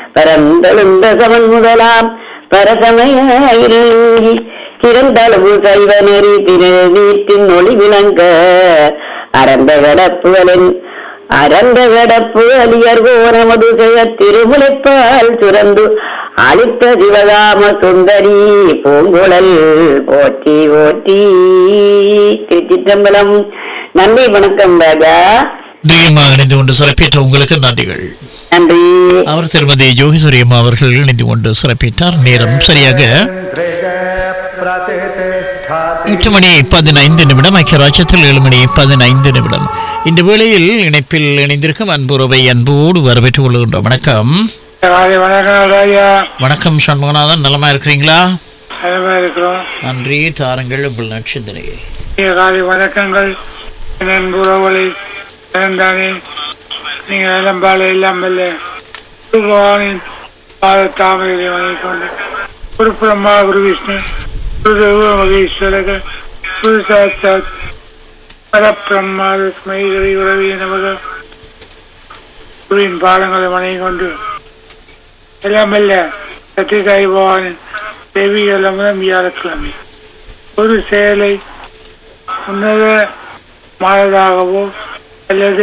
பரந்தெழுந்த சமன் முதலாம் பரசமையில் கிரந்தளவு சைவ நெறி திரு வீட்டின் ஒளி விளங்க அறந்த கடப்புகளின் அறந்த கடப்பு அலியர் கோரமது செய்ய திருமுலைப்பால் சுரந்து அளித்த சிவகாம சுந்தரி பூங்குழல் போற்றி போற்றி திருச்சிற்றம்பலம் நன்றி வணக்கம் ராஜா நிச்சயமாக இணைந்து கொண்டு சிறப்பித்த உங்களுக்கு நன்றிகள் நன்றி அவர் திருமதி யோகேஸ்வரி அம்மா அவர்கள் இணைந்து கொண்டு சிறப்பித்தார் நேரம் சரியாக எட்டு மணி பதினைந்து நிமிடம் ஐக்கிய ராஜ்யத்தில் ஏழு மணி பதினைந்து நிமிடம் இந்த வேளையில் இணைப்பில் இணைந்திருக்கும் அன்புறவை அன்போடு வரவேற்றுக் கொள்கின்றோம் வணக்கம் காலை வணக்கம் ராஜா வணக்கம் சண்முகநாதன் நலமா இருக்கிறீங்களா நலமா இருக்கிறோம் நன்றி தாருங்கள் உங்கள் நட்சத்திரை இனிய காலை வணக்கங்கள் என் அன்பு உறவுகளை இழந்தானே நீங்கள் நலம்பால இல்லாமல் பகவானின் பாத தாமரை வணங்கிக் கொண்டு குரு பிரம்மா குரு விஷ்ணு குரு தேவ மகேஸ்வரக குரு சாட்சாத் பரபிரம்மா ஸ்மைகரி உறவி நமக குருவின் பாதங்களை வணங்கிக் கொண்டு எல்லாம் அல்ல சத்யசாய் பகவானின் தெய்வீக முதல் வியாழக்கிழமை ஒரு செயலை உன்னத மானதாகவோ அல்லது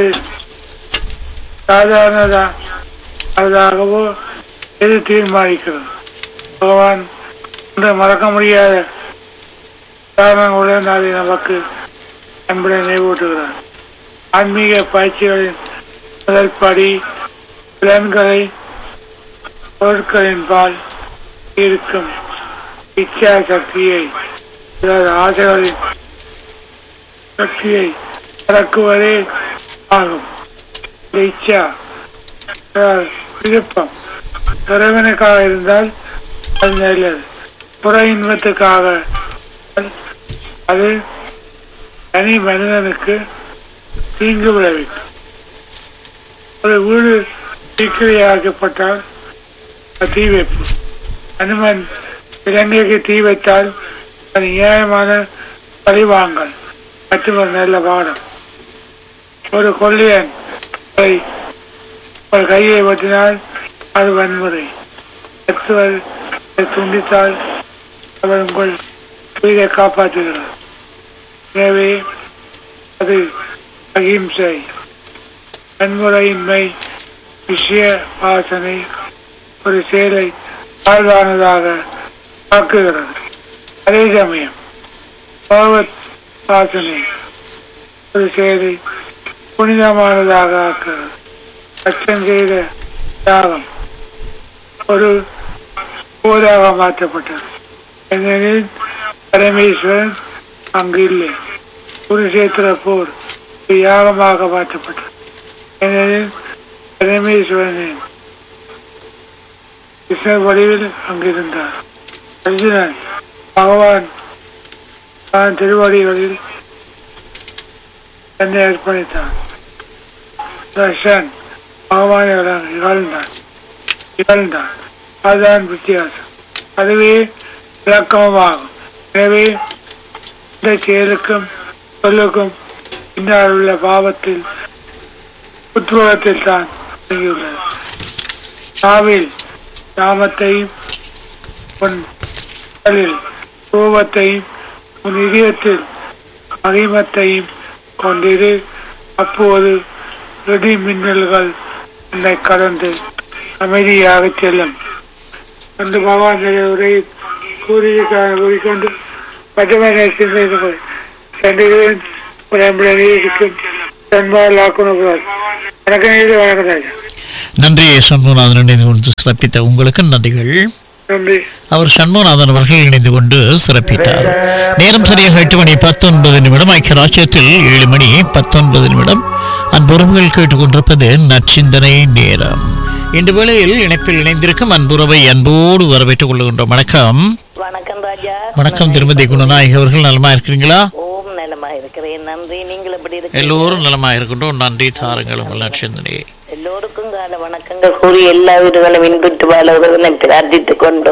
சாதாரணதாகவோ எது தீர்மானிக்கிறது பகவான் ஒன்றை மறக்க முடியாத காரணங்களுடன் அதை நமக்கு அன்புடன் நினைவூட்டுகிறார் ஆன்மீக பயிற்சிகளின் முதல் படி புலன்களை பொருட்களின் பால் இருக்கும் இச்சா சக்தியை அதாவது ஆசைகளின் சக்தியை அடக்குவதே ஆகும் இந்த இச்சா அதாவது விருப்பம் இறைவனுக்காக இருந்தால் அது நல்லது புற இன்பத்துக்காக அது தனி மனிதனுக்கு தீங்கு விளைவிக்கும் ஒரு வீடு தீக்கிரையாக்கப்பட்டால் அது தீ வைப்பு அனுமன் இலங்கைக்கு தீ வைத்தால் அது நியாயமான பழிவாங்கல் மற்றும் ஒரு நல்ல பாடம் ஒரு கொள்ளையன் அதை ஒரு கையை வெட்டினால் அது வன்முறை மற்றவர் அதை துண்டித்தால் அவர் உங்கள் உயிரை காப்பாற்றுகிறார் எனவே அது அகிம்சை வன்முறையின்மை விஷய வாசனை ஒரு செயலை தாழ்வானதாக ஆக்குகிறது அதே சமயம் பாவத் வாசனை ஒரு செயலை புனிதமானதாக ஆக்குகிறது அச்சம் செய்த தியாகம் ஒரு போதாக மாற்றப்பட்டது ஏனெனில் பரமேஸ்வரன் அங்கு இல்லை குருஷேத்திர போர் ஒரு யாகமாக மாற்றப்பட்டது ஏனெனில் பரமேஸ்வரனின் கிருஷ்ண வடிவில் அங்கிருந்தார் அர்ஜுனன் பகவான் தான் திருவடிகளில் தன்னை அர்ப்பணித்தான் தர்ஷன் பகவானை வளர்ந்து இகழ்ந்தான் இகழ்ந்தான் அதுதான் வித்தியாசம் அதுவே விளக்கமாகும் எனவே இந்த செயலுக்கும் சொல்லுக்கும் பின்னால் உள்ள பாவத்தில் உத்வகத்தில் தான் அடங்கியுள்ளது நாவில் நாமத்தையும் உன் உடலில் ரூபத்தையும் உன் இதயத்தில் மகிமத்தையும் கொண்டிரு அப்போது வெடி மின்னல்கள் என்னை கடந்து அமைதியாக செல்லும் அந்த பகவான் உரை கூறியிருக்காக கூறிக்கொண்டு மற்றவரை சிந்தனைகள் சென்றுகிறேன் உடம்புடனே இருக்கும் தன்பால் ஆக்கணும் வணக்கம் நேயர்களே, வணக்கம் ராஜா நன்றி சண்முகநாதன் இணைந்து கொண்டு சிறப்பித்த உங்களுக்கு நன்றிகள் நன்றி அவர் சண்முகநாதன் அவர்கள் இணைந்து கொண்டு சிறப்பித்தார் நேரம் சரியாக எட்டு மணி பத்தொன்பது நிமிடம் ஐக்கிய ராஜ்யத்தில் ஏழு மணி பத்தொன்பது நிமிடம் அன்புறவுகள் கேட்டுக்கொண்டிருப்பது நற்சிந்தனை நேரம் இந்த வேளையில் இணைப்பில் இணைந்திருக்கும் அன்புறவை அன்போடு வரவேற்றுக் கொள்கின்றோம் வணக்கம் வணக்கம் ராஜா வணக்கம் திருமதி குணநாயகி அவர்கள் நலமா இருக்கிறீங்களா ஓம் நலமா இருக்கிறேன் நன்றி நீங்கள் எப்படி இருக்கு எல்லோரும் நலமா இருக்கின்றோம் நன்றி தாருங்கள் உங்கள் நற்சிந்தனை எல்லோருக்கும் கால வணக்கங்கள் கூறி எல்லா வீடுகளும் இன்புற்று வாழ்வதை பிரார்த்தித்துக் கொண்டு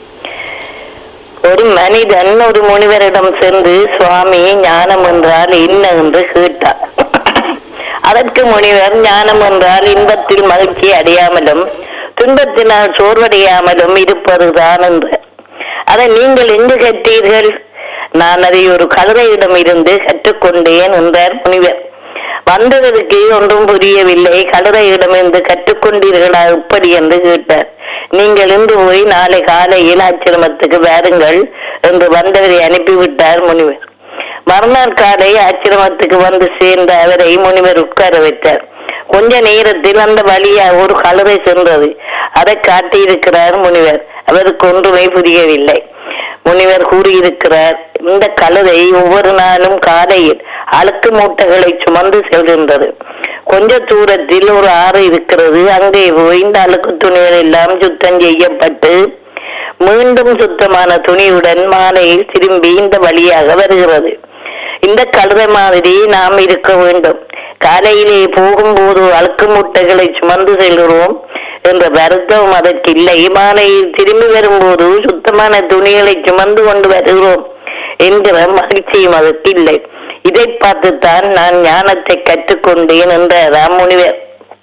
ஒரு மனிதன் ஒரு முனிவரிடம் சென்று சுவாமி ஞானம் என்றால் என்ன என்று கேட்டார் அதற்கு முனிவர் ஞானம் என்றால் இன்பத்தில் மகிழ்ச்சி அடையாமலும் துன்பத்தினால் சோர்வடையாமலும் இருப்பதுதான் என்று அதை நீங்கள் எங்கு கற்றீர்கள் நான் அதை ஒரு கழுதையிடம் இருந்து கற்றுக்கொண்டேன் என்றார் முனிவர் வந்தவருக்கு ஒன்றும் புரியவில்லை கழுதையிடம் இருந்து கற்றுக்கொண்டீர்களா எப்படி என்று கேட்டார் நீங்கள் இன்று போய் நாளை காலையில் ஆச்சிரமத்துக்கு வாருங்கள் என்று வந்தவரை அனுப்பிவிட்டார் முனிவர் மறுநாள் காலை ஆச்சிரமத்துக்கு வந்து சேர்ந்த அவரை முனிவர் உட்கார வைத்தார் கொஞ்ச நேரத்தில் அந்த வழியா ஒரு கழுதை சென்றது அதை காட்டியிருக்கிறார் முனிவர் அவருக்கு ஒன்றுமே புரியவில்லை முனிவர் கூறியிருக்கிறார் இந்த கழுதை ஒவ்வொரு நாளும் காலையில் அழுக்கு மூட்டைகளை சுமந்து செல்கின்றது கொஞ்ச தூரத்தில் ஒரு ஆறு இருக்கிறது அங்கே போய் இந்த அழுக்கு துணிகள் எல்லாம் சுத்தம் செய்யப்பட்டு மீண்டும் சுத்தமான துணியுடன் மாலையில் திரும்பி இந்த வழியாக வருகிறது இந்த கழுதை மாதிரி நாம் இருக்க வேண்டும் காலையிலே போகும்போது அழுக்கு மூட்டைகளை சுமந்து செல்கிறோம் என்ற வருத்தம் அதற்கு இல்லை மாலையில் திரும்பி வரும்போது சுத்தமான துணிகளை சுமந்து கொண்டு வருகிறோம் என்கிற மகிழ்ச்சியும் அதற்கு இல்லை இதை பார்த்துத்தான் நான் ஞானத்தை கற்றுக்கொண்டேன் என்றாராம் முனிவர்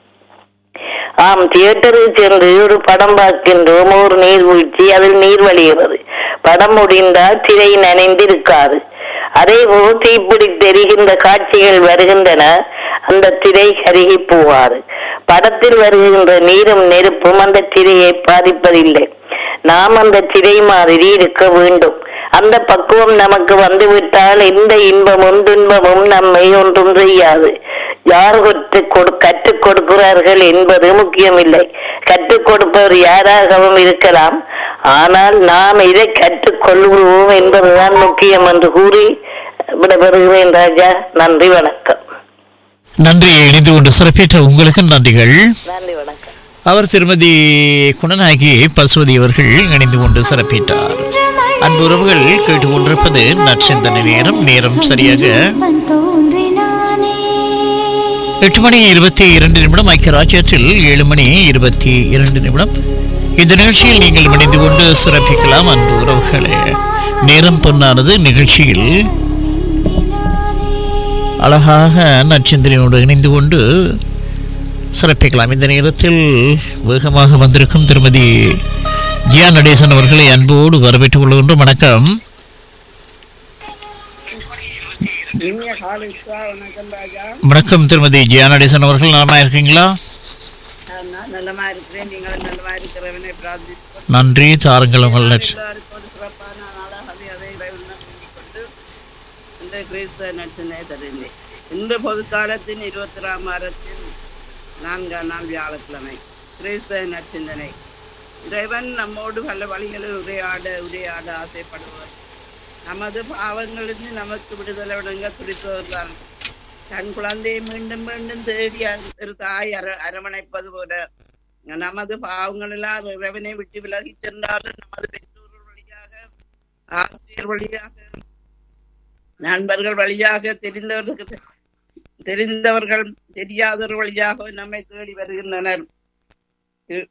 ஆம் தியேட்டரில் சென்று ஒரு படம் பார்க்கின்றோம் ஒரு நீர்வீழ்ச்சி அதில் நீர் வழிகிறது படம் முடிந்தால் திரை நனைந்திருக்காது அதே போல் தீப்பிடி தெரிகின்ற காட்சிகள் வருகின்றன அந்த திரை கருகி போகாது படத்தில் வருகின்ற நீரும் நெருப்பும் அந்த திரையை பாதிப்பதில்லை நாம் அந்த திரை மாதிரி இருக்க வேண்டும் அந்த பக்குவம் நமக்கு வந்துவிட்டால் எந்த இன்பமும் துன்பமும் நம்மை ஒன்றும் செய்யாது யார் கற்றுக் கொடு கற்றுக் கொடுக்கிறார்கள் என்பது முக்கியமில்லை கற்றுக் கொடுப்பவர் யாராகவும் இருக்கலாம் ஆனால் நாம் இதை கற்றுக் கொள்கிறோம் என்பதுதான் முக்கியம் என்று கூறி விடைபெறுகிறேன் ராஜா நன்றி வணக்கம் நன்றி இணைந்து கொண்டு சிறப்பேற்ற உங்களுக்கு நன்றிகள் நன்றி வணக்கம் அவர் திருமதி குணநாயகி பசுவதி அவர்கள் இணைந்து கொண்டு சிறப்பித்தார் அன்பு உறவுகள் கேட்டுக்கொண்டிருப்பது நற்சிந்தனை நேரம் நேரம் சரியாக எட்டு மணி இருபத்தி இரண்டு நிமிடம் ஐக்கிய ராஜ்யத்தில் ஏழு மணி இருபத்தி இரண்டு நிமிடம் இந்த நிகழ்ச்சியில் நீங்கள் இணைந்து கொண்டு சிறப்பிக்கலாம் அன்பு உறவுகளே நேரம் பொன்னானது நிகழ்ச்சியில் அழகாக நற்சிந்தனையோடு இணைந்து கொண்டு சிறப்பிக்கலாம் இந்த நேரத்தில் வேகமாக வந்திருக்கும் திருமதி ஜியா நடேசன் அவர்களை அன்போடு வரவேற்றுக் கொள்கின்றோம் வணக்கம் இனிய காலை உஷா, வணக்கம் ராஜா வணக்கம் திருமதி ஜியா நடேசன் அவர்கள் நலமா இருக்கீங்களா நான் நல்லமா இருக்கிறேன் நீங்களும் நல்லமா இருக்கிறவனை பிரார்த்தித்து நன்றி தாருங்கள் உங்கள் நற்சி- எல்லாருக்கும் ஒரு சிறப்பான நாளாக அதை அதை இறைவனிடம் வேண்டிக் கொண்டு இந்த கிறிஸ்தவ நட்சினை தருகிறேன் இந்த பொது காலத்தின் இருபத்தி ஆறாம் வாரத்தில் நான்காம் நாள் வியாழக்கிழமை கிறிஸ்தவ நற்சிந்தனை இறைவன் நம்மோடு பல வழிகளில் உரையாட உரையாட ஆசைப்படுவார் நமது பாவங்களிலிருந்து நமக்கு விடுதலை வழங்க துடிப்பவர்தான் தன் குழந்தையை மீண்டும் மீண்டும் தேடி அ- ஒரு தாய் அர அரவணைப்பது போல நமது பாவங்களெல்லாம் இறைவனை விட்டு விலகி சென்றாலும் நமது பெற்றோர்கள் வழியாக ஆசிரியர் வழியாக நண்பர்கள் வழியாக தெரிந்தவர்களுக்கு தெரிந்தவர்கள் தெரியாதவர்கள் வழியாக நம்மை தேடி வருகின்றனர் இ-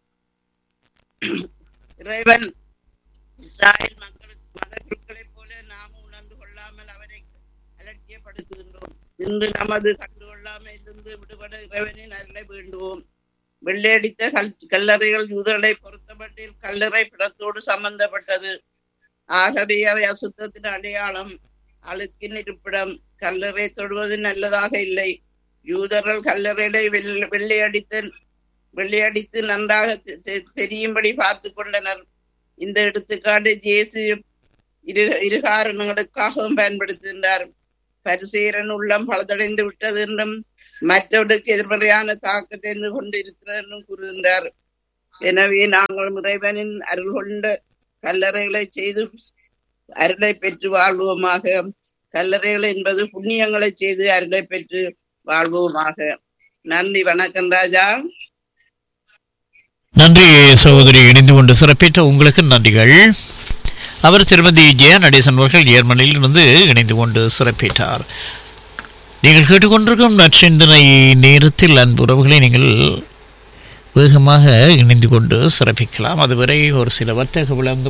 இறைவன் இஸ்ராயல் மக்கள் மத குழுக்களைப் போல நாமும் உணர்ந்து கொள்ளாமல் அவரை அலட்சியப்படுத்துகின்றோம் இன்று நமது கண்டு கொள்ளாமல் இருந்து விடுபட இறைவனின் அருளை வேண்டுவோம் வெள்ளையடித்த கல் கல்லறைகள் யூதர்களை பொறுத்தமட்டில் கல்லறை பிடத்தோடு சம்பந்தப்பட்டது ஆகவே அவை அசுத்தத்தின் அடையாளம் அழுக்கின் இருப்பிடம் கல்லறை தொடுவது நல்லதாக இல்லை யூதர்கள் கல்லறைகளை வெள்ளை வெள்ளையடித்து வெள்ளையடித்து நன்றாக தெ- தெ- தெரியும்படி பார்த்து கொண்டனர் இந்த எடுத்துக்காட்டு ஜேசு இரு இரு காரணங்களுக்காகவும் பயன்படுத்துகின்றார் பரிசீரன் உள்ளம் பலதடைந்து விட்டது என்றும் மற்றவர்களுக்கு எதிர்மறையான தாக்கத்தை தெரிந்து கொண்டிருக்கிறார் என்றும் கூறுகின்றார் எனவே நாங்கள் இறைவனின் அருள் கொண்ட கல்லறைகளை செய்து அருளை பெற்று வாழ்வோமாக கல்லறைகள் என்பது புண்ணியங்களை செய்து அருளை பெற்று வாழ்வோமாக நன்றி வணக்கம் ராஜா நன்றி சகோதரி இணைந்து கொண்டு சிறப்பித்த உங்களுக்கு நன்றிகள் அவர் திருமதி ஜெயா நடேசன் அவர்கள் ஜெர்மனியில் இருந்து இணைந்து கொண்டு சிறப்பித்தார் நீங்கள் கேட்டுக்கொண்டிருக்கும் நற்சிந்தனை நேரத்தில் அன்பு உறவுகளை நீங்கள் வேகமாக இணைந்து கொண்டு சிறப்பிக்கலாம் அதுவரை ஒரு சில வர்த்தக விளங்க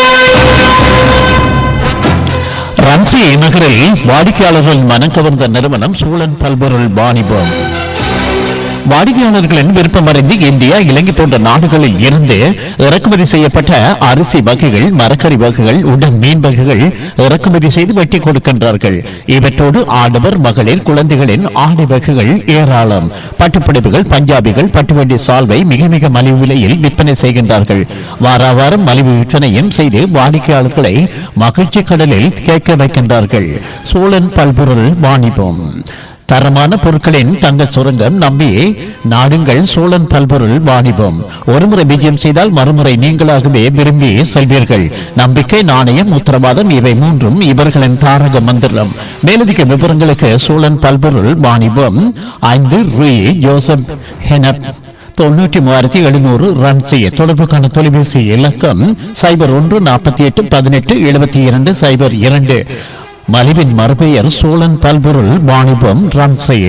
ரன்சி நகரில் வாடிக்கையாளர்கள் மனம் கவர்ந்த நிறுவனம் சூழன் பல்பொருள் வாணிபம் வாடிக்கையாளர்களின் விருப்பம் அறிந்து இந்தியா இலங்கை போன்ற நாடுகளில் இருந்து இறக்குமதி செய்யப்பட்ட அரிசி வகைகள் மரக்கறி வகைகள் உடன் மீன் வகைகள் இறக்குமதி செய்து வெட்டி கொடுக்கின்றார்கள் இவற்றோடு ஆடவர் மகளிர் குழந்தைகளின் ஆடை வகைகள் ஏராளம் பட்டுப்புடவைகள் பஞ்சாபிகள் பட்டுவண்டி சால்வை மிக மிக மலிவு விலையில் விற்பனை செய்கின்றார்கள் வார வாரம் மலிவு விற்பனையும் செய்து வாடிக்கையாளர்களை மகிழ்ச்சி கடலில் கேட்க வைக்கின்றார்கள் சோழன் பல்பொருள் வாணிபம் தரமான பொருட்களின் தங்க சுரங்கம் நம்பி நாடுங்கள் சோழன் பல்பொருள் வாணிபம் ஒருமுறை விஜயம் செய்தால் மறுமுறை நீங்களாகவே விரும்பி செல்வீர்கள் நம்பிக்கை நாணயம் உத்தரவாதம் இவை மூன்றும் இவர்களின் தாரக மந்திரம் மேலதிக விவரங்களுக்கு சோழன் பல்பொருள் வாணிபம் ஐந்து ரூ ஜோசப் ஹெனப் தொண்ணூற்றி மூவாயிரத்தி எழுநூறு ரன் செய்ய தொடர்புக்கான தொலைபேசி இலக்கம் சைபர் ஒன்று நாற்பத்தி எட்டு பதினெட்டு எழுபத்தி இரண்டு சைபர் இரண்டு மலிவின் மறுபெயர் சோழன் பல்பொருள் வாணிபம் ரன் செய்ய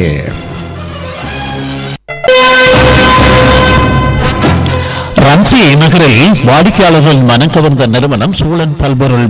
ரன்சி நகரில் வாடிக்கையாளர்கள் மனம் கவர்ந்த நிறுவனம் சூழன் பல்பொருள்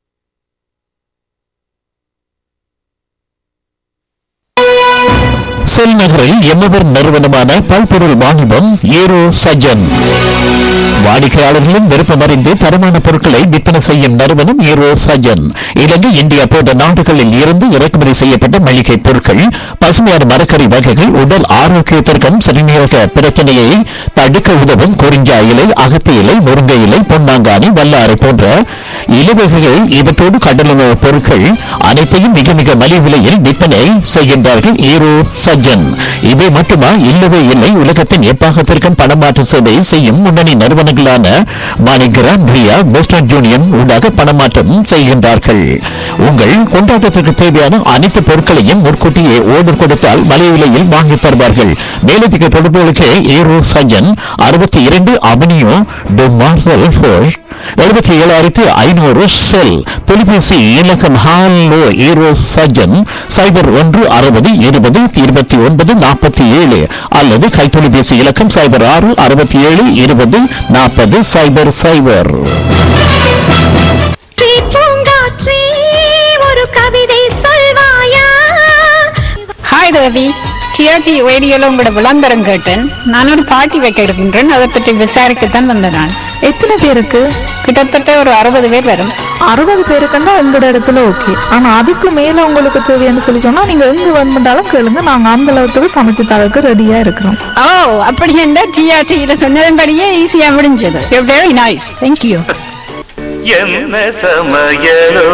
செல் நகரில் எம்மவர் நிறுவனமான பல்பொருள் வாணிபம் ஏரோ சஜன் வாடிக்கையாளர்களும் விருப்பமறிந்து தரமான பொருட்களை விற்பனை செய்யும் நிறுவனம் ஏரோ சஜன் இலங்கை இந்தியா போன்ற நாடுகளில் இருந்து இறக்குமதி செய்யப்பட்ட மளிகை பொருட்கள் பசுமையான மரக்கறி வகைகள் உடல் ஆரோக்கியத்திற்கும் சிறுநீரக பிரச்சனையை தடுக்க உதவும் குறிஞ்சா இலை அகத்தி இலை முருங்கை இலை பொன்னாங்கானி வல்லாரை போன்ற இலவகைகள் இவற்றோடு கடலுணவு பொருட்கள் அனைத்தையும் மிக மிக மலிவு விலையில் விற்பனை செய்கின்றார்கள் ஈரோ சஜ்ஜன் இவை மட்டுமா இல்லவே இல்லை உலகத்தின் எப்பாகத்திற்கும் பணமாற்று சேவை செய்யும் முன்னணி நிறுவனங்களான மாணிகிராம் பிரியா வெஸ்டர்ன் யூனியன் ஊடாக பணமாற்றம் செய்கின்றார்கள் உங்கள் கொண்டாட்டத்திற்கு தேவையான அனைத்து பொருட்களையும் முன்கூட்டியே ஓர்டர் கொடுத்தால் மலிவு விலையில் வாங்கி தருவார்கள் மேலதிக தொடர்புகளுக்கு ஈரோ சஜ்ஜன் அறுபத்தி இரண்டு அவனியோ டு மார்சல் ஃபோர்ஸ் எழுபத்தி ஏழாயிரத்தி ஐநூறு செல் தொலைபேசி இலக்கம் ஹாலோ ஈரோ சஜன் சைபர் ஒன்று அறுபது இருபது இருபத்தி ஒன்பது நாற்பத்தி ஏழு அல்லது கைத்தொலைபேசி இலக்கம் சைபர் ஆறு அறுபத்தி ஏழு இருபது நாற்பது சைபர் சைபர் ஸ்ரீ பூங்காற்றே ஒரு கவிதை சொல்வாயா ஹாய் தேவி டிஆர்ஜி ரேடியோல உங்களோட விளம்பரம் கேட்டேன் நான் ஒரு பார்ட்டி வைக்க இருக்கின்றேன் அதை பற்றி விசாரிக்கத்தான் வந்தேன் நான் எத்தனை பேருக்கு கிட்டத்தட்ட ஒரு அறுபது பேர் வரும் அறுபது பேருக்குன்னா எங்களோட இடத்துல ஓகே ஆனா அதுக்கு மேல உங்களுக்கு தேவைன்னு சொல்லி சொன்னா நீங்க எங்க வேணுமென்றாலும் கேளுங்க நாங்க அந்த அளவுக்கு சமைச்சு தரக்கு ரெடியா இருக்கிறோம் ஓ அப்படி என்ன டிஆர்டியில சொன்னதன்படியே ஈஸியா முடிஞ்சது வெரி நைஸ் தேங்க்யூ என்ன சமையலோ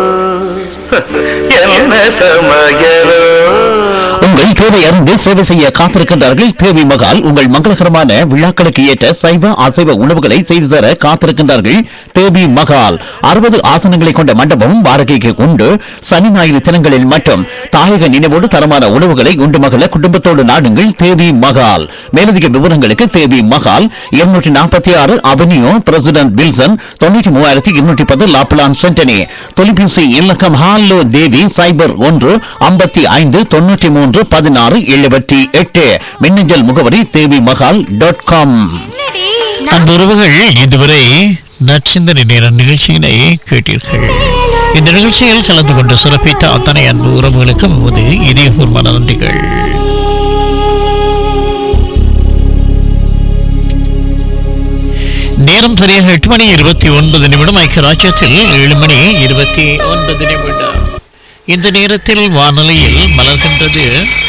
என்ன சமையலோ உங்கள் தேவை அறிந்து சேவை செய்ய காத்திருக்கின்றார்கள் தேவி மகால் உங்கள் மங்களகரமான விழாக்களுக்கு ஏற்ற சைவ அசைவ உணவுகளை செய்து தர காத்திருக்கின்றார்கள் தேவி மகால் அறுபது ஆசனங்களை கொண்ட மண்டபமும் வாடகைக்கு உண்டு சனி ஞாயிறு தினங்களில் மட்டும் தாயக நினைவோடு தரமான உணவுகளை உண்டு மகள குடும்பத்தோடு நாடுங்கள் தேவி மகால் மேலதிக விவரங்களுக்கு தேவி மகால் இருநூற்றி நாற்பத்தி ஆறு அவென்யூ பிரசிடென்ட் வில்சன் தொண்ணூற்றி மூவாயிரத்தி இருநூற்றி பத்து லாப்லான் சென்டனி தொலைபேசி இலக்கம் ஹாலோ தேவி சைபர் ஒன்று ஐம்பத்தி ஐந்து தொண்ணூற்றி மூன்று பதினாறு எழுபத்தி எட்டு மின்னஞ்சல் முகவரி தேவி மகால் டாட் காம் அன்புறவுகள் இதுவரை நற்சிந்தனை நேர நிகழ்ச்சியினை கேட்டீர்கள் இந்த நிகழ்ச்சியில் கலந்து கொண்டு சிறப்பித்த அத்தனை அன்பு உறவுகளுக்கும் நமது இதயபூர்வமான நன்றிகள் நேரம் சரியாக எட்டு மணி இருபத்தி ஒன்பது நிமிடம் ஐக்கிய ராஜ்யத்தில் ஏழு மணி இருபத்தி ஒன்பது நிமிடம் இந்த நேரத்தில் வானொலியில் மலர்கின்றது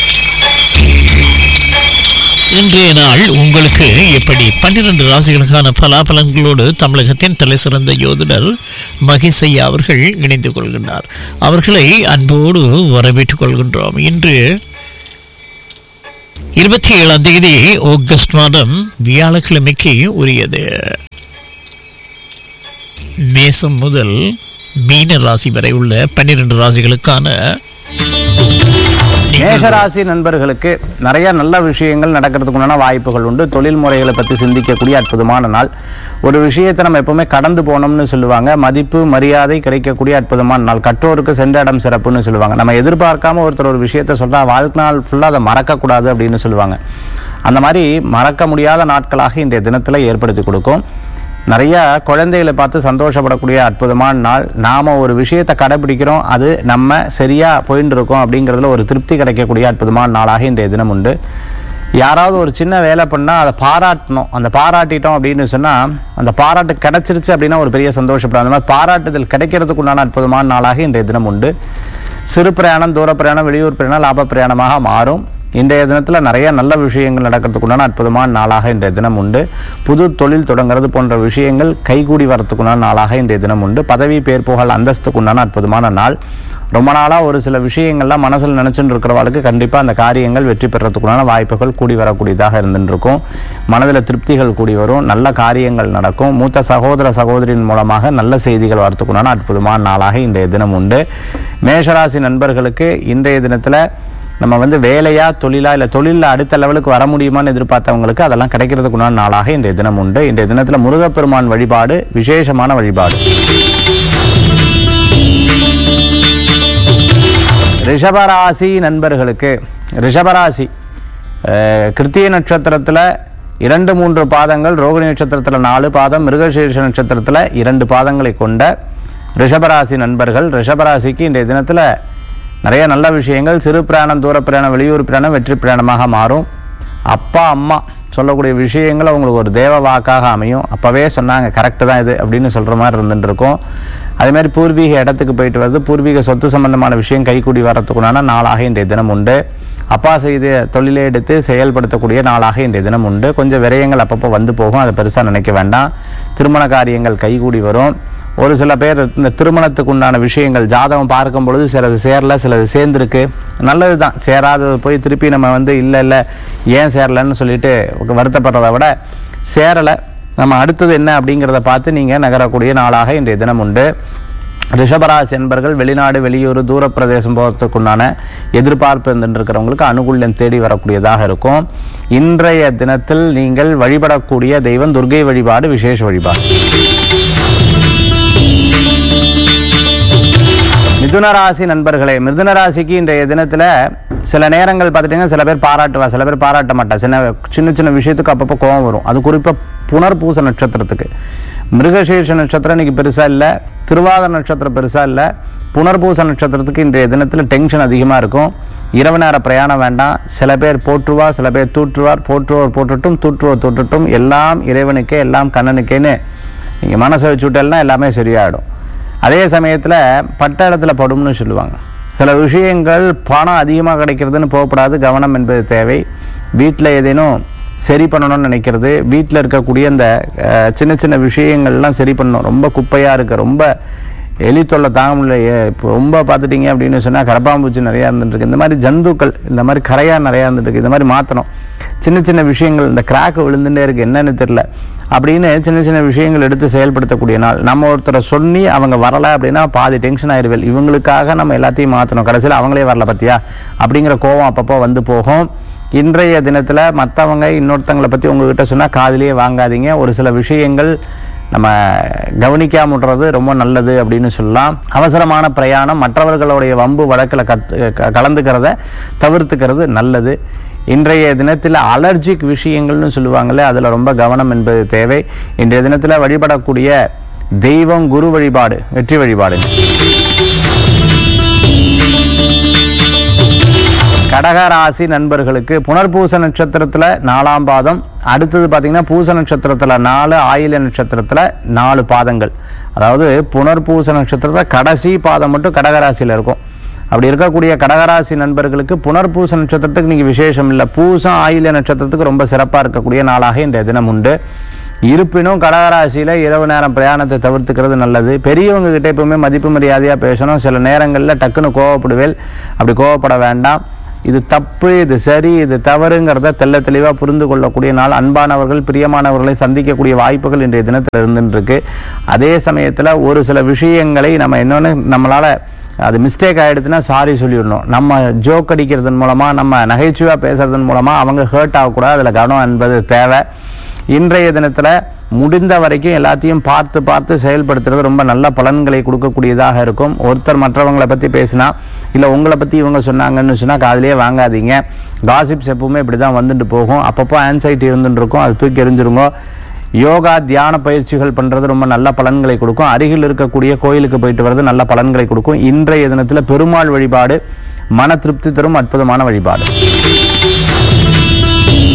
இன்றைய நாள் உங்களுக்கு எப்படி பன்னிரண்டு ராசிகளுக்கான பலாபலன்களோடு தமிழகத்தின் தலை சிறந்த யோதுடர் மகிசையா அவர்கள் இணைந்து கொள்கின்றார் அவர்களை அன்போடு வரவேற்றுக் கொள்கின்றோம் இன்று இருபத்தி ஏழாம் தேதி ஆகஸ்ட் மாதம் வியாழக்கிழமைக்கு உரியது மேசம் முதல் மீன ராசி வரை உள்ள பன்னிரண்டு ராசிகளுக்கான மேஷராசி நண்பர்களுக்கு நிறைய நல்ல விஷயங்கள் நடக்கிறதுக்கு உண்டான வாய்ப்புகள் உண்டு தொழில் முறைகளை பற்றி சிந்திக்கக்கூடிய அற்புதமான நாள் ஒரு விஷயத்தை நம்ம எப்பவுமே கடந்து போனோம்னு சொல்லுவாங்க மதிப்பு மரியாதை கிடைக்கக்கூடிய அற்புதமான நாள் கற்றோருக்கு சென்ற இடம் சிறப்புன்னு சொல்லுவாங்க நம்ம எதிர்பார்க்காம ஒருத்தர் ஒரு விஷயத்த சொல்றா வாழ்க்கை நாள் ஃபுல்லாக அதை மறக்கக்கூடாது அப்படின்னு சொல்லுவாங்க அந்த மாதிரி மறக்க முடியாத நாட்களாக இன்றைய தினத்தில் ஏற்படுத்தி கொடுக்கும் நிறைய குழந்தைகளை பார்த்து சந்தோஷப்படக்கூடிய அற்புதமான நாள் நாம ஒரு விஷயத்தை கடைபிடிக்கிறோம் அது நம்ம சரியா போயின்னு இருக்கோம் அப்படிங்கிறதுல ஒரு திருப்தி கிடைக்கக்கூடிய அற்புதமான நாளாக இன்றைய தினம் உண்டு யாராவது ஒரு சின்ன வேலை பண்ணால் அதை பாராட்டணும் அந்த பாராட்டிட்டோம் அப்படின்னு சொன்னால் அந்த பாராட்டு கிடைச்சிருச்சு அப்படின்னா ஒரு பெரிய சந்தோஷப்படும் அந்த மாதிரி பாராட்டுதல் கிடைக்கிறதுக்கு உண்டான அற்புதமான நாளாக இன்றைய தினம் உண்டு சிறு பிரயாணம் தூர பிரயாணம் வெளியூர் பிரயாணம் லாப பிரயாணமாக மாறும் இன்றைய தினத்தில் நிறைய நல்ல விஷயங்கள் நடக்கிறதுக்கு உண்டான அற்புதமான நாளாக இன்றைய தினம் உண்டு புது தொழில் தொடங்குறது போன்ற விஷயங்கள் கைகூடி வரத்துக்கு உண்டான நாளாக இன்றைய தினம் உண்டு பதவி பேர் புகழ் அந்தஸ்துக்கு உண்டான அற்புதமான நாள் ரொம்ப நாளாக ஒரு சில விஷயங்கள்லாம் மனசில் நினச்சிட்டு இருக்கிறவளுக்கு கண்டிப்பாக அந்த காரியங்கள் வெற்றி பெறத்துக்குண்டான வாய்ப்புகள் கூடி வரக்கூடியதாக இருந்துட்டு இருக்கும் மனதில் திருப்திகள் கூடி வரும் நல்ல காரியங்கள் நடக்கும் மூத்த சகோதர சகோதரியின் மூலமாக நல்ல செய்திகள் வரத்துக்குண்டான அற்புதமான நாளாக இன்றைய தினம் உண்டு மேஷராசி நண்பர்களுக்கு இன்றைய தினத்தில் நம்ம வந்து வேலையா தொழிலா இல்லை தொழிலில் அடுத்த லெவலுக்கு வர முடியுமான்னு எதிர்பார்த்தவங்களுக்கு அதெல்லாம் கிடைக்கிறதுக்குண்டான நாளாக இன்றைய தினம் உண்டு இன்றைய தினத்தில் முருகப்பெருமான் வழிபாடு விசேஷமான வழிபாடு ரிஷபராசி நண்பர்களுக்கு ரிஷபராசி அஹ், கிருத்திய நட்சத்திரத்தில் இரண்டு மூன்று பாதங்கள் ரோகிணி நட்சத்திரத்தில் நாலு பாதம் மிருகசீர்ஷ நட்சத்திரத்தில் இரண்டு பாதங்களை கொண்ட ரிஷபராசி நண்பர்கள் ரிஷபராசிக்கு இன்றைய தினத்தில் நிறைய நல்ல விஷயங்கள் சிறு பிரயாணம் தூர பிரயாணம் வெளியூர் பிரயாணம் வெற்றி பிரயாணமாக மாறும் அப்பா அம்மா சொல்லக்கூடிய விஷயங்கள் அவங்களுக்கு ஒரு தேவ வாக்காக அமையும் அப்போவே சொன்னாங்க கரெக்டு தான் இது அப்படின்னு சொல்கிற மாதிரி இருந்துட்டு இருக்கும் அதே மாதிரி பூர்வீக இடத்துக்கு போயிட்டு வருது பூர்வீக சொத்து சம்பந்தமான விஷயம் கைக்கூடி வரத்துக்குண்டான நாளாக இன்றைய தினம் உண்டு அப்பா செய்த தொழிலை எடுத்து செயல்படுத்தக்கூடிய நாளாக இன்றைய தினம் உண்டு கொஞ்சம் விரயங்கள் அப்பப்போ வந்து போகும் அதை பெருசாக நினைக்க வேண்டாம் திருமண காரியங்கள் கைகூடி வரும் ஒரு சில பேர் இந்த திருமணத்துக்கு உண்டான விஷயங்கள் ஜாதகம் பார்க்கும் பொழுது சிலது சேரல சிலது சேர்ந்துருக்கு நல்லது தான் சேராதது போய் திருப்பி நம்ம வந்து இல்லை இல்லை ஏன் சேரலன்னு சொல்லிட்டு வருத்தப்படுறதை விட சேரலை நம்ம அடுத்தது என்ன அப்படிங்கிறத பார்த்து நீங்கள் நகரக்கூடிய நாளாக இன்றைய தினம் உண்டு ரிஷபராசி என்பர்கள் வெளிநாடு வெளியூர் தூர பிரதேசம் போகிறதுக்குண்டான எதிர்பார்ப்பு இருந்துட்டு இருக்கிறவங்களுக்கு அனுகூல்யம் தேடி வரக்கூடியதாக இருக்கும் இன்றைய தினத்தில் நீங்கள் வழிபடக்கூடிய தெய்வம் துர்கை வழிபாடு விசேஷ வழிபாடு மிதுன ராசி நண்பர்களே மிதுன ராசிக்கு இன்றைய தினத்தில் சில நேரங்கள் பார்த்துட்டீங்கன்னா சில பேர் பாராட்டுவா சில பேர் பாராட்ட மாட்டா சின்ன சின்ன சின்ன விஷயத்துக்கு அப்பப்போ கோபம் வரும் அது குறிப்பாக புனர்பூச நட்சத்திரத்துக்கு மிருகசீர்ஷ நட்சத்திரம் இன்னைக்கு பெருசாக இல்லை திருவாத நட்சத்திரம் பெருசாக இல்லை புனர்பூச நட்சத்திரத்துக்கு இன்றைய தினத்தில் டென்ஷன் அதிகமாக இருக்கும் இரவு நேர பிரயாணம் வேண்டாம் சில பேர் போற்றுவா சில பேர் தூற்றுவார் போற்றுவோர் போட்டுட்டும் தூற்றுவோர் தூற்றட்டும் எல்லாம் இறைவனுக்கே எல்லாம் கண்ணனுக்கேன்னு நீங்கள் மனசை வச்சுட்டேன்னா எல்லாமே சரியாயிடும் அதே சமயத்தில் பட்ட இடத்துல படும்னு சொல்லுவாங்க சில விஷயங்கள் பணம் அதிகமாக கிடைக்கிறதுன்னு போகக்கூடாது கவனம் என்பது தேவை வீட்டில் ஏதேனும் சரி பண்ணணும்னு நினைக்கிறது வீட்டில் இருக்கக்கூடிய அந்த அஹ், சின்ன சின்ன விஷயங்கள்லாம் சரி பண்ணணும் ரொம்ப குப்பையாக இருக்கு ரொம்ப எலி தொல்லை தாங்க முடியல ஏ- இப்போ ரொம்ப பார்த்துட்டீங்க அப்படின்னு சொன்னால் கரப்பாம்பூச்சி நிறையா இருந்துட்டுருக்கு இந்த மாதிரி ஜந்துக்கள் இந்த மாதிரி கரையாக நிறையா இருந்துட்டுருக்கு இந்த மாதிரி மாற்றணும் சின்ன சின்ன விஷயங்கள் இந்த கிராக் விழுந்துட்டே இருக்கு என்னன்னு தெரியல அப்படின்னு சின்ன சின்ன விஷயங்கள் எடுத்து செயல்படுத்தக்கூடிய நாள் நம்ம ஒருத்தரை சொல்லி அவங்க வரலை அப்படின்னா பாதி டென்ஷன் ஆயிடுவேல் இவங்களுக்காக நம்ம எல்லாத்தையும் மாற்றணும் கடைசியில் அவங்களே வரல பத்தியா அப்படிங்கிற கோவம் அப்பப்போ வந்து போகும் இன்றைய தினத்தில் மற்றவங்க இன்னொருத்தங்களை பற்றி உங்ககிட்ட சொன்னால் காதிலேயே வாங்காதீங்க ஒரு சில விஷயங்கள் நம்ம கவனிக்காம விடுறது ரொம்ப நல்லது அப்படின்னு சொல்லலாம் அவசரமான பிரயாணம் மற்றவர்களுடைய வம்பு வழக்கில் கத் க- கலந்துக்கிறத தவிர்த்துக்கிறது நல்லது இன்றைய தினத்தில் அலர்ஜிக் விஷயங்கள்னு சொல்லுவாங்கல்ல அதில் ரொம்ப கவனம் என்பது தேவை இன்றைய தினத்தில் வழிபடக்கூடிய தெய்வம் குரு வழிபாடு வெற்றி வழிபாடு கடகராசி நண்பர்களுக்கு புனர்பூச நட்சத்திரத்துல நாலாம் பாதம் அடுத்தது பார்த்தீங்கன்னா பூச நட்சத்திரத்துல நாலு ஆயில நட்சத்திரத்துல நாலு பாதங்கள் அதாவது புனர்பூச நட்சத்திரத்துல கடைசி பாதம் மட்டும் கடகராசியில இருக்கும் அப்படி இருக்கக்கூடிய கடகராசி நண்பர்களுக்கு புனர்பூச நட்சத்திரத்துக்கு நீங்க விசேஷம் இல்லை பூசம் ஆயில நட்சத்திரத்துக்கு ரொம்ப சிறப்பா இருக்கக்கூடிய நாளாக இந்த தினம் உண்டு இருப்பினும் கடகராசியில இரவு நேரம் பிரயாணத்தை தவிர்த்துக்கிறது நல்லது பெரியவங்க கிட்ட எப்பவுமே மதிப்பு மரியாதையா பேசணும் சில நேரங்கள்ல டக்குன்னு கோவப்படுவேல் அப்படி கோவப்பட வேண்டாம் இது தப்பு இது சரி இது தவறுங்கிறத தெள்ள தெளிவாக புரிந்து கொள்ளக்கூடிய நாள் அன்பானவர்கள் பிரியமானவர்களை சந்திக்கக்கூடிய வாய்ப்புகள் இன்றைய தினத்தில் இருந்துட்டு இருக்கு அதே சமயத்தில் ஒரு சில விஷயங்களை நம்ம இன்னொன்று நம்மளால் அது மிஸ்டேக் ஆகிடுச்சுன்னா சாரி சொல்லிடணும் நம்ம ஜோக் அடிக்கிறதன் மூலமாக நம்ம நகைச்சுவையாக பேசுறதன் மூலமாக அவங்க ஹர்ட் ஆகக்கூடாது அதில் கவனம் என்பது தேவை இன்றைய தினத்தில் முடிந்த வரைக்கும் எல்லாத்தையும் பார்த்து பார்த்து செயல்படுத்துறது ரொம்ப நல்ல பலன்களை கொடுக்கக்கூடியதாக இருக்கும் ஒருத்தர் மற்றவங்களை பற்றி பேசினா இல்லை உங்களை பற்றி இவங்க சொன்னாங்கன்னு சொன்னால் காதுலயே வாங்காதீங்க காசிப்ஸ் எப்பவுமே இப்படி தான் வந்துட்டு போகும் அப்பப்போ ஆன்சைட்டி இருந்துட்டு இருக்கும் அது தூக்கி எறிஞ்சிருங்க யோகா தியான பயிற்சிகள் பண்ணுறது ரொம்ப நல்ல பலன்களை கொடுக்கும் அருகில் இருக்கக்கூடிய கோயிலுக்கு போயிட்டு வர்றது நல்ல பலன்களை கொடுக்கும் இன்றைய தினத்தில் பெருமாள் வழிபாடு மன திருப்தி தரும் அற்புதமான வழிபாடு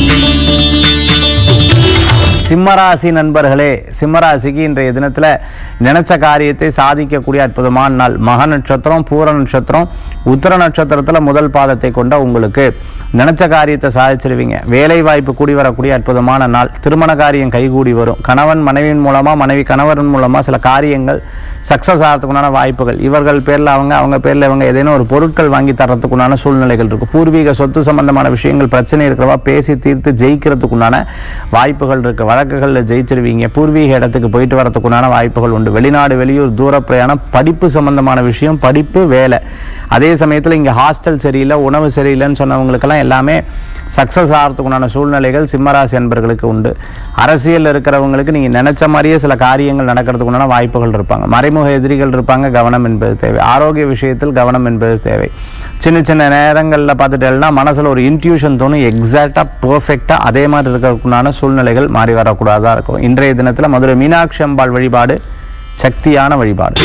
சிம்மராசி நண்பர்களே சிம்மராசிக்கு இன்றைய தினத்துல நினைச்ச காரியத்தை சாதிக்கக்கூடிய அற்புதமான நாள் மக நட்சத்திரம் பூர நட்சத்திரம் உத்தர நட்சத்திரத்துல முதல் பாதத்தை கொண்ட உங்களுக்கு நினைச்ச காரியத்தை சாதிச்சிருவீங்க வேலை வாய்ப்பு கூடி வரக்கூடிய அற்புதமான நாள் திருமண காரியம் கைகூடி வரும் கணவன் மனைவியின் மூலமா மனைவி கணவன் மூலமா சில காரியங்கள் சக்சஸ் ஆகிறதுக்குண்டான வாய்ப்புகள் இவர்கள் பேர்ல அவங்க அவங்க பேர்ல இவங்க ஏதேனும் ஒரு பொருட்கள் வாங்கி தரத்துக்குண்டான சூழ்நிலைகள் இருக்கு பூர்வீக சொத்து சம்பந்தமான விஷயங்கள் பிரச்சனை இருக்கிறவா பேசி தீர்த்து ஜெயிக்கிறதுக்குண்டான வாய்ப்புகள் இருக்கு வழக்குகளில் ஜெயிச்சிருவீங்க பூர்வீக இடத்துக்கு போயிட்டு வரதுக்குண்டான வாய்ப்புகள் உண்டு வெளிநாடு வெளியூர் தூர பிரயாணம் படிப்பு சம்பந்தமான விஷயம் படிப்பு வேலை அதே சமயத்தில் இங்கே ஹாஸ்டல் சரியில்லை உணவு சரியில்லைன்னு சொன்னவங்களுக்கெல்லாம் எல்லாமே சக்ஸஸ் ஆகிறதுக்குண்டான சூழ்நிலைகள் சிம்மராசி என்பர்களுக்கு உண்டு அரசியல் இருக்கிறவங்களுக்கு நீங்கள் நினைச்ச மாதிரியே சில காரியங்கள் நடக்கிறதுக்குண்டான வாய்ப்புகள் இருப்பாங்க மறைமுக எதிரிகள் இருப்பாங்க கவனம் என்பது தேவை ஆரோக்கிய விஷயத்தில் கவனம் என்பது தேவை சின்ன சின்ன நேரங்களில் பார்த்துட்டேன்னா மனசில் ஒரு இன்ட்யூஷன் தோணும் எக்ஸாக்டாக பர்ஃபெக்டாக அதே மாதிரி இருக்கிறதுக்குண்டான சூழ்நிலைகள் மாறி வரக்கூடாதா இருக்கும் இன்றைய தினத்தில் மதுரை மீனாட்சி அம்பாள் வழிபாடு சக்தியான வழிபாடு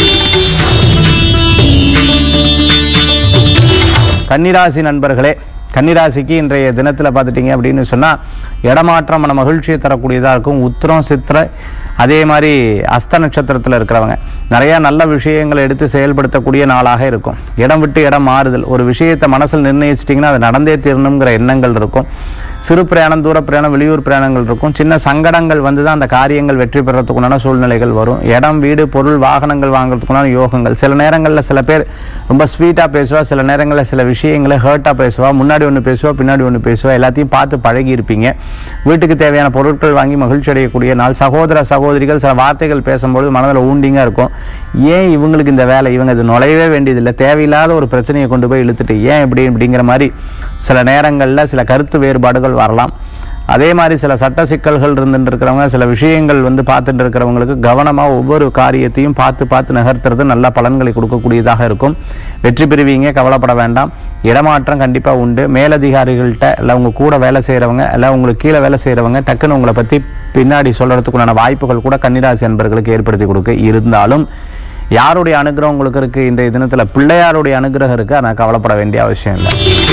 கன்னிராசி நண்பர்களே கன்னிராசிக்கு இன்றைய தினத்தில் பார்த்துட்டீங்க அப்படின்னு சொன்னால் இடமாற்றம் மன மகிழ்ச்சியை தரக்கூடியதாக இருக்கும் உத்திரம் சித்திரை அதே மாதிரி அஸ்த நட்சத்திரத்தில் இருக்கிறவங்க நிறைய நல்ல விஷயங்களை எடுத்து செயல்படுத்தக்கூடிய நாளாக இருக்கும் இடம் விட்டு இடம் மாறுதல் ஒரு விஷயத்தை மனசில் நிர்ணயிச்சிட்டிங்கன்னா அது நடந்தே தீரணுங்கிற எண்ணங்கள் இருக்கும் சிறு பிரயாணம் தூர பிரயாணம் வெளியூர் பிரயாணங்கள் இருக்கும் சின்ன சங்கடங்கள் வந்து தான் அந்த காரியங்கள் வெற்றி பெறத்துக்குண்டான சூழ்நிலைகள் வரும் இடம் வீடு பொருள் வாகனங்கள் வாங்குறதுக்குண்டான யோகங்கள் சில நேரங்களில் சில பேர் ரொம்ப ஸ்வீட்டாக பேசுவா சில நேரங்களில் சில விஷயங்களை ஹர்ட்டாக பேசுவா முன்னாடி ஒன்று பேசுவா பின்னாடி ஒன்று பேசுவா எல்லாத்தையும் பார்த்து பழகி இருப்பீங்க வீட்டுக்கு தேவையான பொருட்கள் வாங்கி மகிழ்ச்சி அடையக்கூடிய நாள் சகோதர சகோதரிகள் சில வார்த்தைகள் பேசும்போது மனதில் ஊண்டிங்காக இருக்கும் ஏன் இவங்களுக்கு இந்த வேலை இவங்க இது நுழையவே வேண்டியதில்லை தேவையில்லாத ஒரு பிரச்சனையை கொண்டு போய் இழுத்துட்டு ஏன் இப்படி இப்படிங்கிற மாதிரி சில நேரங்களில் சில கருத்து வேறுபாடுகள் வரலாம் அதே மாதிரி சில சட்ட சிக்கல்கள் இருந்துட்டு இருக்கிறவங்க சில விஷயங்கள் வந்து பார்த்துட்டு இருக்கிறவங்களுக்கு கவனமாக ஒவ்வொரு காரியத்தையும் பார்த்து பார்த்து நகர்த்துறது நல்ல பலன்களை கொடுக்கக்கூடியதாக இருக்கும் வெற்றி பெறுவீங்க கவலைப்பட வேண்டாம் இடமாற்றம் கண்டிப்பாக உண்டு மேலதிகாரிகள்கிட்ட இல்லை உங்க கூட வேலை செய்கிறவங்க இல்லை உங்களுக்கு கீழே வேலை செய்கிறவங்க டக்குன்னு உங்களை பற்றி பின்னாடி சொல்கிறதுக்குண்டான வாய்ப்புகள் கூட கன்னிராசி அன்பர்களுக்கு ஏற்படுத்தி கொடுக்க இருந்தாலும் யாருடைய அனுகிரகம் உங்களுக்கு இருக்குது இன்றைய தினத்தில் பிள்ளையாருடைய அனுகிரகம் இருக்குது ஆனால் கவலைப்பட வேண்டிய அவசியம் இல்லை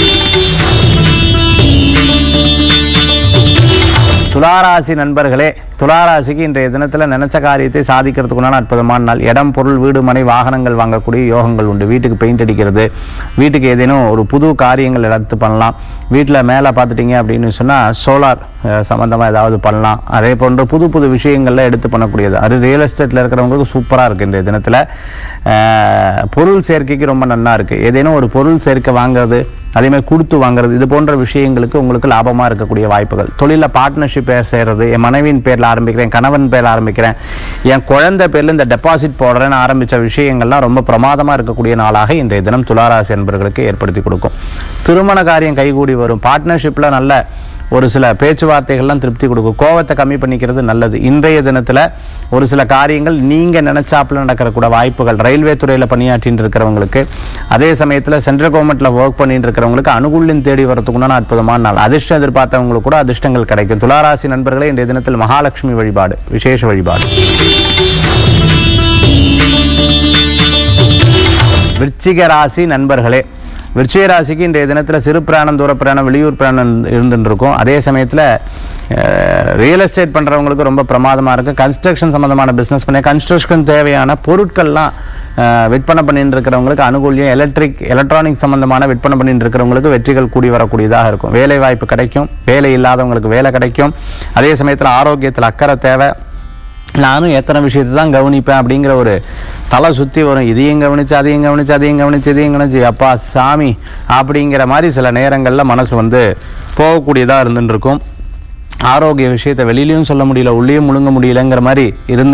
துளாராசி நண்பர்களே துளாராசிக்கு இன்றைய தினத்தில் நினைச்ச காரியத்தை சாதிக்கிறதுக்குண்டான அற்புதமான நாள் இடம் பொருள் வீடு மனை வாகனங்கள் வாங்கக்கூடிய யோகங்கள் உண்டு வீட்டுக்கு பெயிண்ட் அடிக்கிறது வீட்டுக்கு ஏதேனும் ஒரு புது காரியங்கள் எடுத்து பண்ணலாம் வீட்டில் மேலே பார்த்துட்டீங்க அப்படின்னு சொன்னால் சோலார் சம்மந்தமாக ஏதாவது பண்ணலாம் அதே போன்ற புது புது விஷயங்கள்ல எடுத்து பண்ணக்கூடியது அது ரியல் எஸ்டேட்டில் இருக்கிறவங்களுக்கு சூப்பராக இருக்குது இன்றைய தினத்தில் பொருள் சேர்க்கைக்கு ரொம்ப நன்னா இருக்குது ஏதேனும் ஒரு பொருள் சேர்க்கை வாங்குறது அதே மாதிரி கொடுத்து வாங்குறது இது போன்ற விஷயங்களுக்கு உங்களுக்கு லாபமாக இருக்கக்கூடிய வாய்ப்புகள் தொழிலில் பார்ட்னர்ஷிப் செய்கிறது என் மனைவியின் பேரில் ஆரம்பிக்கிறேன் கணவன் பேரில் ஆரம்பிக்கிறேன் என் குழந்தை பேரில் இந்த டெபாசிட் போடுறேன்னு ஆரம்பித்த விஷயங்கள்லாம் ரொம்ப பிரமாதமாக இருக்கக்கூடிய நாளாக இன்றைய தினம் துளாராசி என்பர்களுக்கு ஏற்படுத்தி கொடுக்கும் திருமண காரியம் கைகூடி வரும் பார்ட்னர்ஷிப்பில் நல்ல ஒரு சில பேச்சுவார்த்தைகள்லாம் திருப்தி கொடுக்கும் கோவத்தை கம்மி பண்ணிக்கிறது நல்லது இன்றைய தினத்தில் ஒரு சில காரியங்கள் நீங்கள் நினைச்சாப்புல நடக்கிற கூட வாய்ப்புகள் ரயில்வே துறையில் பணியாற்றின்னு இருக்கிறவங்களுக்கு அதே சமயத்தில் சென்ட்ரல் கவர்மெண்ட்டில் ஒர்க் பண்ணிட்டு இருக்கிறவங்களுக்கு அனுகூல்யம் தேடி வரதுக்குண்டான அற்புதமான நாள் அதிர்ஷ்டம் எதிர்பார்த்தவங்களுக்கு கூட அதிர்ஷ்டங்கள் கிடைக்கும் துளாராசி நண்பர்களே இன்றைய தினத்தில் மகாலட்சுமி வழிபாடு விசேஷ வழிபாடு விருச்சிக ராசி நண்பர்களே விருச்சிக ராசிக்கு இன்றைய தினத்தில் சிறு பிராணம் தூர பிராணம் வெளியூர் பிராணம் இருந்துட்டு இருக்கும் அதே சமயத்தில் ரியல் எஸ்டேட் பண்ணுறவங்களுக்கு ரொம்ப பிரமாதமாக இருக்குது கன்ஸ்ட்ரக்ஷன் சம்மந்தமான பிஸ்னஸ் பண்ணி கன்ஸ்ட்ரக்ஷன் தேவையான பொருட்கள்லாம் அஹ், விற்பனை பண்ணிட்டு இருக்கிறவங்களுக்கு அனுகூல்யம் எலக்ட்ரிக் எலக்ட்ரானிக் சம்மந்தமான விற்பனை பண்ணிட்டு இருக்கிறவங்களுக்கு வெற்றிகள் கூடி வரக்கூடியதாக இருக்கும் வேலை வாய்ப்பு கிடைக்கும் வேலை இல்லாதவங்களுக்கு வேலை கிடைக்கும் அதே சமயத்தில் ஆரோக்கியத்தில் அக்கறை தேவை நானும் எத்தனை விஷயத்தை தான் கவனிப்பேன் அப்படிங்கிற ஒரு தலை சுற்றி வரும் இதையும் கவனிச்சு அதையும் கவனிச்சு அதையும் கவனிச்சு இதையும் கவனிச்சு அப்பா சாமி அப்படிங்கிற மாதிரி சில நேரங்களில் மனசு வந்து போகக்கூடியதாக இருந்துட்டு இருக்கும் ஆரோக்கிய விஷயத்தை வெளியிலயும் சொல்ல முடியல உள்ளேயும் முழுங்க முடியலங்கிற மாதிரி இருந்து